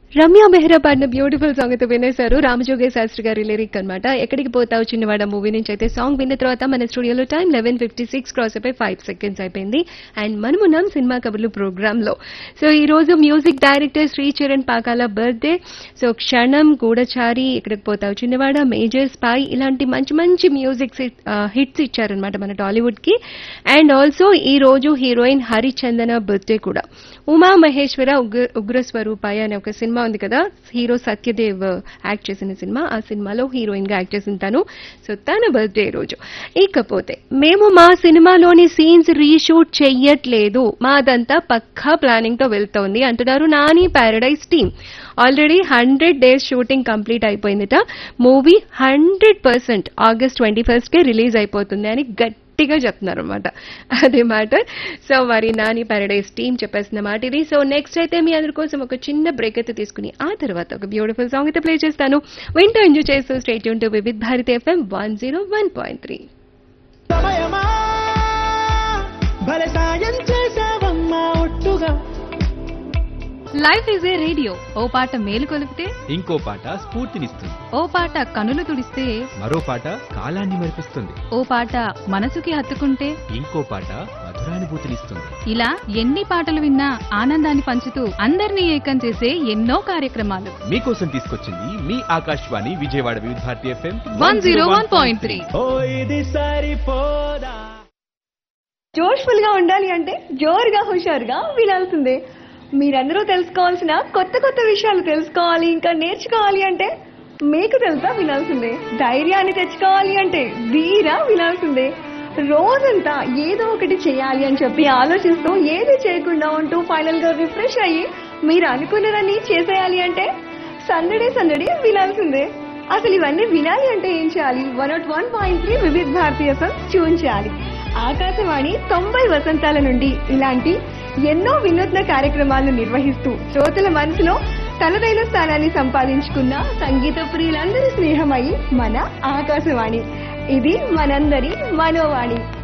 రమ్య మెహ్రా పాడిన beautiful song అయితే వినేశారు రామజోగే శాస్త్రి గారి లిరిక్ అన్నమాట ఎక్కడికి పోతావు చిన్నవాడ మూవీ నుంచి అయితే సాంగ్ విన్న తర్వాత మన స్టూడియోలో time eleven fifty six cross అయిపోయి ఫైవ్ సెకండ్స్ అయిపోయింది అండ్ మనమున్నాం సినిమా కబుర్లు ప్రోగ్రామ్ లో సో ఈ రోజు music director Shri Charan Pakala birthday so Kshanam Goodachari ఎక్కడికి పోతావు చిన్నవాడ మేజర్ స్పై ఇలాంటి మంచి మంచి మ్యూజిక్ హిట్స్ ఇచ్చారనమాట మన టాలీవుడ్ కి అండ్ ఆల్సో ఈ రోజు హీరోయిన్ హరిచందన బర్త్డే కూడా ఉమా మహేశ్వర ఉగ్ర ఉగ్ర స్వరూపాయ అనే ఒక సినిమా ఉంది కదా హీరో సత్యదేవ్ యాక్ట్ చేసిన సినిమా ఆ సినిమాలో హీరోయిన్ గా యాక్ట్ చేసిన తను సో తన బర్త్డే రోజు ఇకపోతే మేము మా సినిమాలోని సీన్స్ రీషూట్ చెయ్యట్లేదు మాదంతా పక్కా ప్లానింగ్ తో వెళ్తోంది అంటున్నారు Nani Paradise team already hundred days shooting complete అయిపోయిందిట movie hundred percent August twenty first కే రిలీజ్ అయిపోతుంది అని గట్టిగా చెప్తున్నారు అనమాట అదే మాట సో మరి నాని పారడైజ్ టీం చెప్పేసిన మాట ఇది సో నెక్స్ట్ అయితే మీ అందరి కోసం ఒక చిన్న బ్రేక్ అయితే తీసుకుని ఆ తర్వాత ఒక బ్యూటిఫుల్ సాంగ్ అయితే ప్లే చేస్తాను వింటూ ఎంజాయ్ చేస్తూ స్టేట్ యూన్ to Vividh Bharati FM one zero one point three సమయమా భలే సాయం చేసావమ్మా ఒట్టుగా లైఫ్ ఈజ్ ఏ రేడియో ఓ పాట మేలు కొలిపితే ఇంకో పాట స్ఫూర్తినిస్తుంది ఓ పాట కనులు తుడిస్తే మరో పాట కాలాన్ని మరిపిస్తుంది ఓ పాట మనసుకి హత్తుకుంటే ఇంకో పాట మధురానుభూతినిస్తుంది ఇలా ఎన్ని పాటలు విన్నా ఆనందాన్ని పంచుతూ అందరినీ ఏకం చేసే ఎన్నో కార్యక్రమాలు మీకోసం తీసుకొచ్చింది మీ Akashvani Vijayawada Vividh Bharati FM one zero one point three ఓ ఇది సరిపోదా జోష్ఫుల్ గా ఉండాలి అంటే జోరుగా హుషారుగా వినాల్సిందే మీరందరూ తెలుసుకోవాల్సిన కొత్త కొత్త విషయాలు తెలుసుకోవాలి ఇంకా నేర్చుకోవాలి అంటే మీకు తెలుసా వినాల్సిందే ధైర్యాన్ని తెచ్చుకోవాలి అంటే ధీరా వినాల్సిందే రోజంతా ఏదో ఒకటి చేయాలి అని చెప్పి ఆలోచిస్తూ ఏది చేయకుండా ఉంటూ ఫైనల్ గా రిఫ్రెష్ అయ్యి మీరు అనుకున్నదాన్ని చేసేయాలి అంటే సందడి సందడి వినాల్సిందే అసలు ఇవన్నీ వినాలి అంటే ఏం చేయాలి one nought one point three Vividh భారతీయ ట్యూన్ చేయాలి ఆకాశవాణి తొంభై వసంతాల నుండి ఇలాంటి ఎన్నో వినూత్న కార్యక్రమాలను నిర్వహిస్తూ శ్రోతల మనసులో తనదైన స్థానాన్ని సంపాదించుకున్న సంగీత ప్రియులందరి స్నేహమై మన ఆకాశవాణి ఇది మనందరి మనోవాణి